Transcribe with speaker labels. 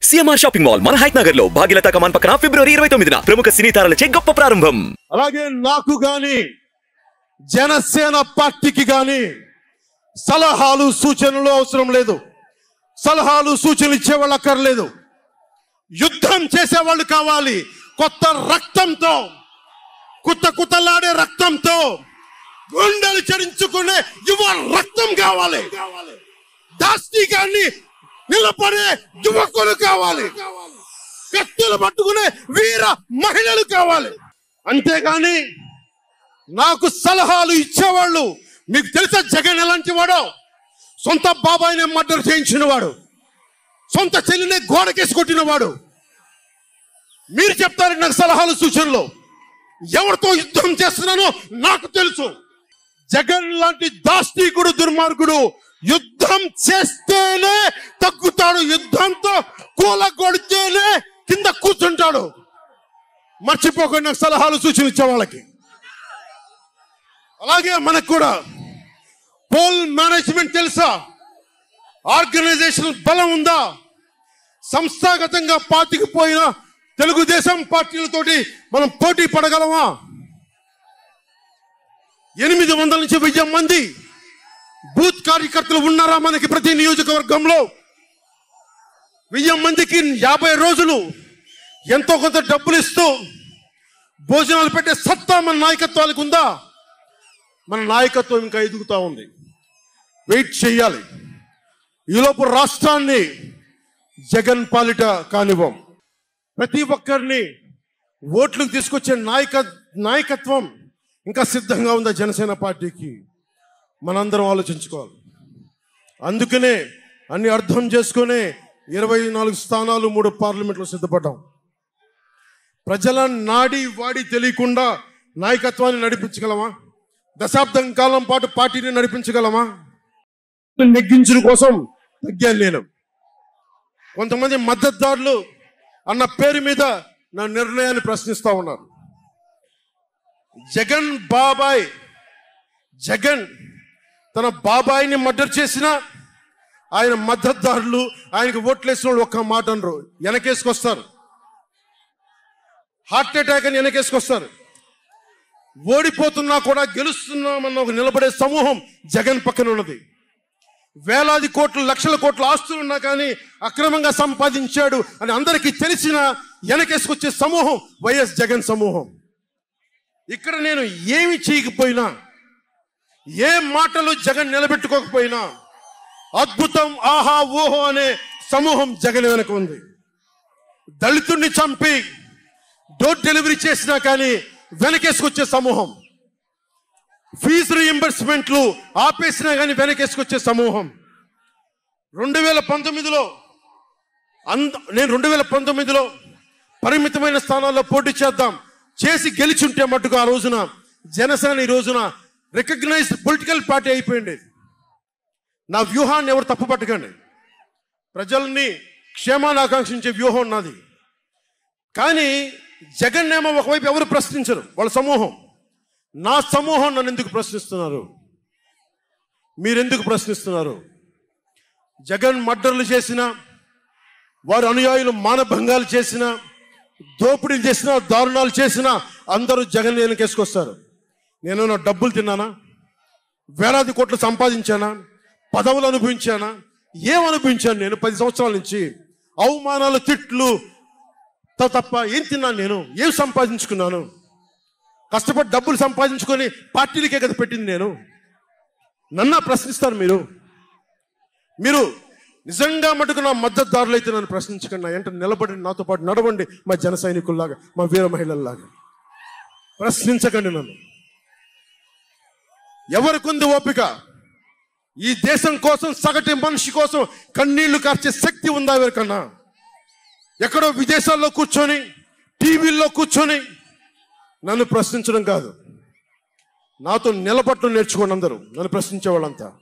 Speaker 1: CMR shopping mall మన హైట్ నగర్ లో భాగ్యలత కమాన్ పక్కన ఫిబ్రవరి ఇరవై తొమ్మిదిన ప్రముఖ సినీ తారలచే గొప్ప ప్రారంభం
Speaker 2: అలాగే నాకు గాని జనసేన పార్టీకి గాని సలహాలు సూచనలు అవసరం లేదు సలహాలు సూచనలు ఇచ్చేవాళ్ళు అక్కర్లేదు యుద్ధం చేసేవాళ్ళు కావాలి కొత్త రక్తంతో కుత్త కుత్తలాడే రక్తంతో గుండెలు చరించుకునే యువ రక్తం కావాలి దాస్తికాన్ని నిలబడే యువకులు కావాలి కత్తులు పట్టుకునే వీర మహిళలు కావాలి అంతేగాని నాకు సలహాలు ఇచ్చేవాళ్ళు మీకు తెలుసా జగన్ ఎలాంటి వాడో సొంత బాబాయిని మర్డర్ చేయించిన వాడు సొంత చెల్లిని గోడకేసి కొట్టిన వాడు మీరు చెప్తారు నాకు సలహాలు సూచనలు ఎవరితో యుద్ధం చేస్తున్నానో నాకు తెలుసు జగన్ లాంటి దాస్తికుడు దుర్మార్గుడు యుద్ధం చేస్తేనే తగ్గుతాడు యుద్ధంతో కూలగొడితేనే కింద కూర్చుంటాడు మర్చిపోకుండా నాకు సలహాలు సూచనలు ఇచ్చే వాళ్ళకి అలాగే మనకు కూడా పోల్ మేనేజ్మెంట్ తెలుసా ఆర్గనైజేషన్ బలం ఉందా సంస్థాగతంగా పార్టీకి పోయిన తెలుగుదేశం పార్టీలతోటి మనం పోటీ పడగలమా ఎనిమిది వందల నుంచి వెయ్యి మంది బూత్ కార్యకర్తలు ఉన్నారా మనకి ప్రతి నియోజకవర్గంలో వెయ్యి మందికి యాభై రోజులు ఎంతో కొంత డబ్బులు ఇస్తూ భోజనాలు పెట్టే సత్తా మన నాయకత్వానికి ఉందా మన నాయకత్వం ఇంకా ఎదుగుతా ఉంది వెయిట్ చేయాలి ఈలోపు రాష్ట్రాన్ని జగన్ పాలిట కానివ్వం ప్రతి ఒక్కరిని ఓట్లకు తీసుకొచ్చే నాయక నాయకత్వం ఇంకా సిద్ధంగా ఉందా జనసేన పార్టీకి మనందరం ఆలోచించుకోవాలి అందుకనే అన్ని అర్థం చేసుకునే ఇరవై నాలుగు స్థానాలు మూడు పార్లమెంట్లో సిద్ధపడ్డాం ప్రజల నాడి వాడి తెలియకుండా నాయకత్వాన్ని నడిపించగలమా దశాబ్దం కాలం పాటు పార్టీని నడిపించగలమా నెగ్గించడం కోసం తగ్గాను నేను కొంతమంది మద్దతుదారులు అన్న పేరు మీద నా నిర్ణయాన్ని ప్రశ్నిస్తా ఉన్నారు జగన్ బాబాయ్ జగన్ తన బాబాయిని మర్డర్ చేసిన ఆయన మద్దతుదారులు ఆయనకు ఓట్లేసిన వాళ్ళు ఒక్క మాట అనరు వెనకేసుకొస్తారు హార్ట్ అటాక్ అని వెనకేసుకొస్తారు ఓడిపోతున్నా కూడా గెలుస్తున్నామన్న ఒక నిలబడే సమూహం జగన్ పక్కన ఉన్నది వేలాది కోట్లు లక్షల కోట్ల ఆస్తులు ఉన్నా కానీ అక్రమంగా సంపాదించాడు అని అందరికీ తెలిసిన వెనకేసుకొచ్చే సమూహం వైఎస్ జగన్ సమూహం ఇక్కడ నేను ఏమి చేయకపోయినా ఏ మాటలు జగన్ నిలబెట్టుకోకపోయినా అద్భుతం ఆహా ఓహో అనే సమూహం జగన్ వెనక ఉంది దళితుడిని చంపి డోర్ డెలివరీ చేసినా కానీ వెనకేసుకొచ్చే సమూహం ఫీజు రీఎంబర్స్మెంట్లు ఆపేసినా కానీ వెనకేసుకొచ్చే సమూహం రెండు వేల పంతొమ్మిదిలో అంద నేను రెండు వేల పంతొమ్మిదిలో పరిమితమైన స్థానాల్లో పోటీ చేద్దాం చేసి గెలిచుంటే మట్టుకు ఆ రోజున జనసేన ఈ రోజున రికగ్నైజ్డ్ పొలిటికల్ పార్టీ అయిపోయింది నా వ్యూహాన్ని ఎవరు తప్పు పట్టకండి ప్రజల్ని క్షేమాన్ని ఆకాంక్షించే వ్యూహం నాది కానీ జగన్ ఏమో ఒకవైపు ఎవరు ప్రశ్నించరు వాళ్ళ సమూహం నా సమూహం నన్ను ఎందుకు ప్రశ్నిస్తున్నారు మీరెందుకు ప్రశ్నిస్తున్నారు జగన్ మర్డర్లు చేసిన వారి అనుయాయులు మానభంగాలు చేసిన దోపిడీలు చేసిన దారుణాలు చేసిన అందరూ జగన్ వెనకేసుకొస్తారు నేను నా డబ్బులు తిన్నానా వేలాది కోట్లు సంపాదించానా పదవులు అనుభవించానా ఏం అనుభవించాను నేను పది సంవత్సరాల నుంచి అవమానాలు తిట్లు త- తప్ప ఏం తిన్నాను నేను ఏం సంపాదించుకున్నాను కష్టపడి డబ్బులు సంపాదించుకొని పార్టీలకే కదా పెట్టింది నేను నన్న ప్రశ్నిస్తారు మీరు మీరు నిజంగా మటుకు నా మద్దతుదారులు అయితే నన్ను ప్రశ్నించకండి నా ఎంట నిలబడి నాతో పాటు నడవండి మా జన సైనికుల్లాగా మా వీర మహిళల్లాగా ప్రశ్నించకండి నన్ను ఎవరికుంది ఓపిక ఈ దేశం కోసం సగటు మనిషి కోసం కన్నీళ్లు కార్చే శక్తి ఉందా ఎవరికన్నా ఎక్కడో విదేశాల్లో కూర్చొని టీవీల్లో కూర్చొని నన్ను ప్రశ్నించడం కాదు నాతో నిలబట్టడం నేర్చుకోండి అందరూ నన్ను ప్రశ్నించే వాళ్ళంతా